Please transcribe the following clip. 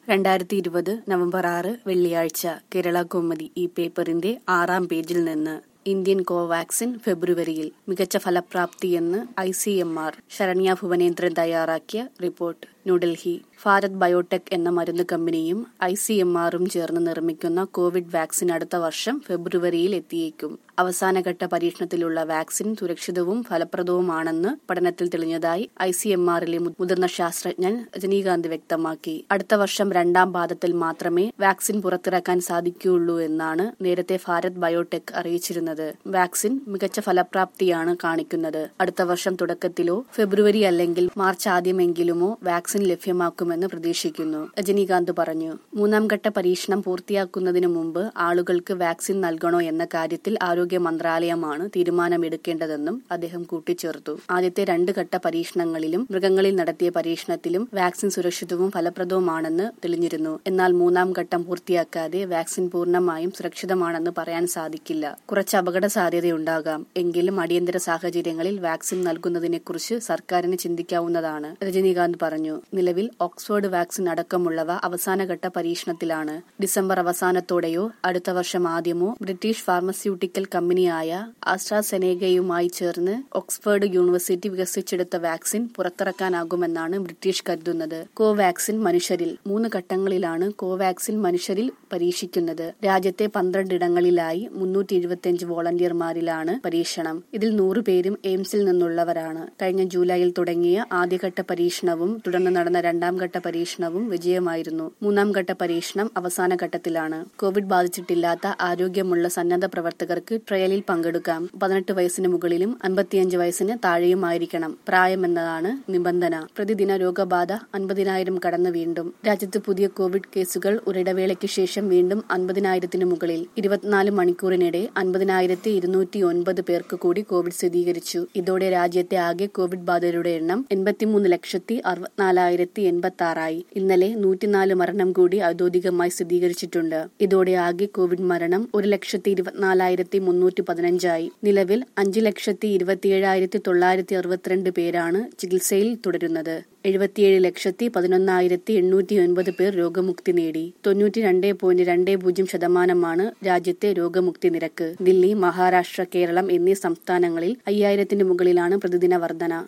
രണ്ടായിരത്തി ഇരുപത് നവംബർ ആറ് വെള്ളിയാഴ്ച കേരള കൗമുദി ഈ പേപ്പറിന്റെ ആറാം പേജിൽ നിന്ന് ഇന്ത്യൻ കോവാക്സിൻ ഫെബ്രുവരിയിൽ മികച്ച ഫലപ്രാപ്തിയെന്ന് I C M R Saranya Bhuvanendran തയ്യാറാക്കിയ റിപ്പോർട്ട് ന്യൂഡൽഹി ഭാരത് ബയോടെക് എന്ന മരുന്ന് കമ്പനിയും ഐ സി എം ആറും ചേർന്ന് നിർമ്മിക്കുന്ന കോവിഡ് വാക്സിൻ അടുത്ത വർഷം ഫെബ്രുവരിയിൽ എത്തിയേക്കും അവസാനഘട്ട പരീക്ഷണത്തിലുള്ള വാക്സിൻ സുരക്ഷിതവും ഫലപ്രദവുമാണെന്ന് പഠനത്തിൽ തെളിഞ്ഞതായി ഐ സി എം ആറിലെ മുതിർന്ന ശാസ്ത്രജ്ഞൻ രജനീകാന്ത് വ്യക്തമാക്കി അടുത്ത വർഷം രണ്ടാം പാദത്തിൽ മാത്രമേ വാക്സിൻ പുറത്തിറക്കാൻ സാധിക്കുകയുള്ളൂ എന്നാണ് നേരത്തെ ഭാരത് ബയോടെക് അറിയിച്ചിരുന്നത് വാക്സിൻ മികച്ച ഫലപ്രാപ്തിയാണ് കാണിക്കുന്നത് അടുത്ത വർഷം തുടക്കത്തിലോ ഫെബ്രുവരി അല്ലെങ്കിൽ മാർച്ച് ആദ്യമെങ്കിലുമോ വാക്സിൻ ലഭ്യമാക്കുമെന്ന് പ്രതീക്ഷിക്കുന്നു രജനീകാന്ത് പറഞ്ഞു മൂന്നാം ഘട്ട പരീക്ഷണം പൂർത്തിയാക്കുന്നതിന് മുമ്പ് ആളുകൾക്ക് വാക്സിൻ നൽകണോ എന്ന കാര്യത്തിൽ ആരോഗ്യ മന്ത്രാലയമാണ് തീരുമാനമെടുക്കേണ്ടതെന്നും അദ്ദേഹം കൂട്ടിച്ചേർത്തു ആദ്യത്തെ രണ്ട് ഘട്ട പരീക്ഷണങ്ങളിലും മൃഗങ്ങളിൽ നടത്തിയ പരീക്ഷണത്തിലും വാക്സിൻ സുരക്ഷിതവും ഫലപ്രദവുമാണെന്ന് തെളിഞ്ഞിരുന്നു എന്നാൽ മൂന്നാം ഘട്ടം പൂർത്തിയാക്കാതെ വാക്സിൻ പൂർണ്ണമായും സുരക്ഷിതമാണെന്ന് പറയാൻ സാധിക്കില്ല കുറച്ച് അപകട സാധ്യതയുണ്ടാകാം എങ്കിലും അടിയന്തര സാഹചര്യങ്ങളിൽ വാക്സിൻ നൽകുന്നതിനെക്കുറിച്ച് സർക്കാരിന് ചിന്തിക്കാവുന്നതാണ് രജനീകാന്ത് പറഞ്ഞു നിലവിൽ ഓക്സ്ഫോർഡ് വാക്സിൻ അടക്കമുള്ളവ അവസാനഘട്ട പരീക്ഷണത്തിലാണ് ഡിസംബർ അവസാനത്തോടെയോ അടുത്ത വർഷം ആദ്യമോ ബ്രിട്ടീഷ് ഫാർമസ്യൂട്ടിക്കൽ കമ്പനിയായ ആസ്ട്രാസെനേഗയുമായി ചേർന്ന് ഓക്സ്ഫോർഡ് യൂണിവേഴ്സിറ്റി വികസിച്ചെടുത്ത വാക്സിൻ പുറത്തിറക്കാനാകുമെന്നാണ് ബ്രിട്ടീഷ് കരുതുന്നത് കോവാക്സിൻ മനുഷ്യരിൽ മൂന്ന് ഘട്ടങ്ങളിലാണ് കോവാക്സിൻ മനുഷ്യരിൽ പരീക്ഷിക്കുന്നത് രാജ്യത്തെ പന്ത്രണ്ടിടങ്ങളിലായി മുന്നൂറ്റി എഴുപത്തിയഞ്ച് വോളണ്ടിയർമാരിലാണ് പരീക്ഷണം ഇതിൽ നൂറ് പേരും എയിംസിൽ നിന്നുള്ളവരാണ് കഴിഞ്ഞ ജൂലൈയിൽ തുടങ്ങിയ ആദ്യഘട്ട പരീക്ഷണവും തുടർന്ന് നടന്ന രണ്ടാം ഘട്ട പരീക്ഷണവും വിജയമായിരുന്നു മൂന്നാം ഘട്ട പരീക്ഷണം അവസാന ഘട്ടത്തിലാണ് കോവിഡ് ബാധിച്ചിട്ടില്ലാത്ത ആരോഗ്യമുള്ള സന്നദ്ധ പ്രവർത്തകർക്ക് ട്രയലിൽ പങ്കെടുക്കാം പതിനെട്ട് വയസ്സിന് മുകളിലും അൻപത്തിയഞ്ച് വയസ്സിന് താഴെയുമായിരിക്കണം പ്രായമെന്നതാണ് നിബന്ധന പ്രതിദിന രോഗബാധ അൻപതിനായിരം കടന്ന് വീണ്ടും രാജ്യത്ത് പുതിയ കോവിഡ് കേസുകൾ ഒരിടവേളയ്ക്ക് ശേഷം വീണ്ടും അൻപതിനായിരത്തിന് മുകളിൽ ഇരുപത്തിനാല് മണിക്കൂറിനിടെ അൻപതിനായിരത്തി ഇരുന്നൂറ്റി ഒൻപത് പേർക്ക് കൂടി കോവിഡ് സ്ഥിരീകരിച്ചു ഇതോടെ രാജ്യത്തെ ആകെ കോവിഡ് ബാധിതരുടെ എണ്ണം എൺപത്തിമൂന്ന് ലക്ഷത്തി അറുപത്തിനാലായിരത്തി എൺപത്തി ആറായി ഇന്നലെ നൂറ്റിനാല് മരണം കൂടി ഔദ്യോഗികമായി സ്ഥിരീകരിച്ചിട്ടുണ്ട് ഇതോടെ ആകെ കോവിഡ് മരണം ഒരു ലക്ഷത്തി ഇരുപത്തിനാലായിരത്തി മുന്നൂറ്റി പതിനഞ്ചായി നിലവിൽ അഞ്ച് ലക്ഷത്തി ഇരുപത്തിയേഴായിരത്തി തൊള്ളായിരത്തി അറുപത്തിരണ്ട് പേരാണ് ചികിത്സയിൽ തുടരുന്നത് എഴുപത്തിയേഴ് ലക്ഷത്തി പതിനൊന്നായിരത്തി എണ്ണൂറ്റി ഒൻപത് പേർ രോഗമുക്തി നേടി തൊണ്ണൂറ്റി രണ്ട് പോയിന്റ് രണ്ട് പൂജ്യം ശതമാനമാണ് രാജ്യത്തെ രോഗമുക്തി നിരക്ക് ദില്ലി മഹാരാഷ്ട്ര കേരളം എന്നീ സംസ്ഥാനങ്ങളിൽ അയ്യായിരത്തിന് മുകളിലാണ് പ്രതിദിന വർധന